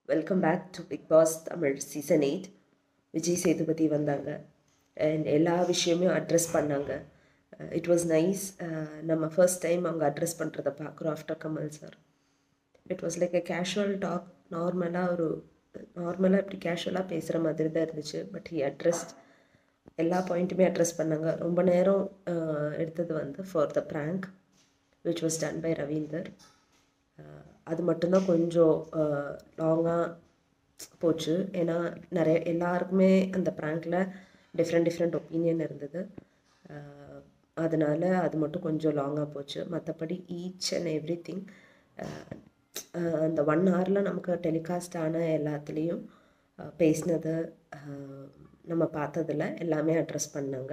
welcome back to Big Boss Tamil season eight Vijay Sethupathi வந்தாங்க and எல்லா விஷயமும் அட்ரஸ் பண்ணாங்க இட் வாஸ் நைஸ் நம்ம ஃபர்ஸ்ட் டைம் அவங்க அட்ரஸ் பண்ணுறதை பார்க்குறோம் after Kamal sir it was like a casual talk நார்மலாக ஒரு நார்மலாக இப்படி கேஷுவலாக பேசுகிற மாதிரி தான் இருந்துச்சு பட் ஹி அட்ரஸ்ட் எல்லா பாயிண்ட்டுமே அட்ரஸ் பண்ணாங்க ரொம்ப நேரம் uh, எடுத்தது வந்து for the prank which was done by Ravindar uh அது மட்டும்தான் கொஞ்சம் லாங்காக போச்சு ஏன்னா நிறைய எல்லாருக்குமே அந்த ப்ராங்க்கில் டிஃப்ரெண்ட் டிஃப்ரெண்ட் ஒப்பீனியன் இருந்தது அஹ் அதனால அது மட்டும் கொஞ்சம் லாங்காக போச்சு மற்றபடி ஈச் அண்ட் எவ்ரி திங் அந்த ஒன் ஹவரில் நமக்கு டெலிகாஸ்ட் ஆன எல்லாத்துலேயும் அஹ் பேசினது அஹ் நம்ம பார்த்ததில் எல்லாமே அட்ரஸ் பண்ணாங்க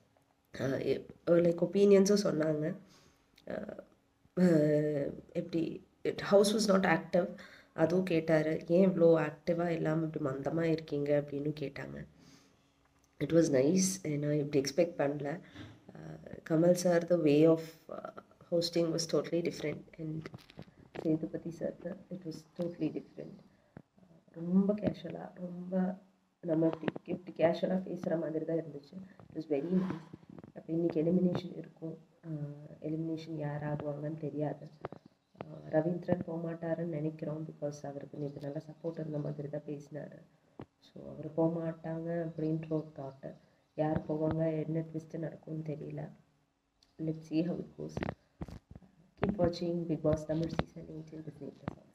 லைக் ஒப்பீனியன்ஸும் சொன்னாங்க அஹ் எப்படி it house was not active அதுவும் கேட்டார் ஏன் இவ்வளோ ஆக்டிவாக இல்லாமல் இப்படி மந்தமாக இருக்கீங்க அப்படின்னு கேட்டாங்க இட் வாஸ் நைஸ் நான் இப்படி எக்ஸ்பெக்ட் பண்ணல uh Kamal sir the way of hosting was totally different and Sethupathi sir it was totally different ரொம்ப கேஷுவலாக ரொம்ப நம்ம இப்படி இப்படி கேஷுவலாக பேசுகிற மாதிரி தான் இருந்துச்சு இட் வாஸ் வெரி நைஸ் அப்போ இன்றைக்கி எலிமினேஷன் இருக்கும் எலிமினேஷன் யார் ஆகுவாங்கன்னு தெரியாது அஹ் ரவீந்திரன் போகமாட்டாருன்னு நினைக்கிறோம் பிகாஸ் அவருக்கு நேற்று நல்லா சப்போர்ட் இருந்த மாதிரி தான் பேசினார் ஸோ அவர் போகமாட்டாங்க அப்படின்ற ஒரு தாட்டு யார் போவாங்க என்ன ட்விஸ்ட்டு நடக்கும்னு தெரியல let see how it goes keep வாட்சிங் பிக் பாஸ் தமிழ் சீசன் எயிட்டில் டிஸ்னி ப்ளஸ்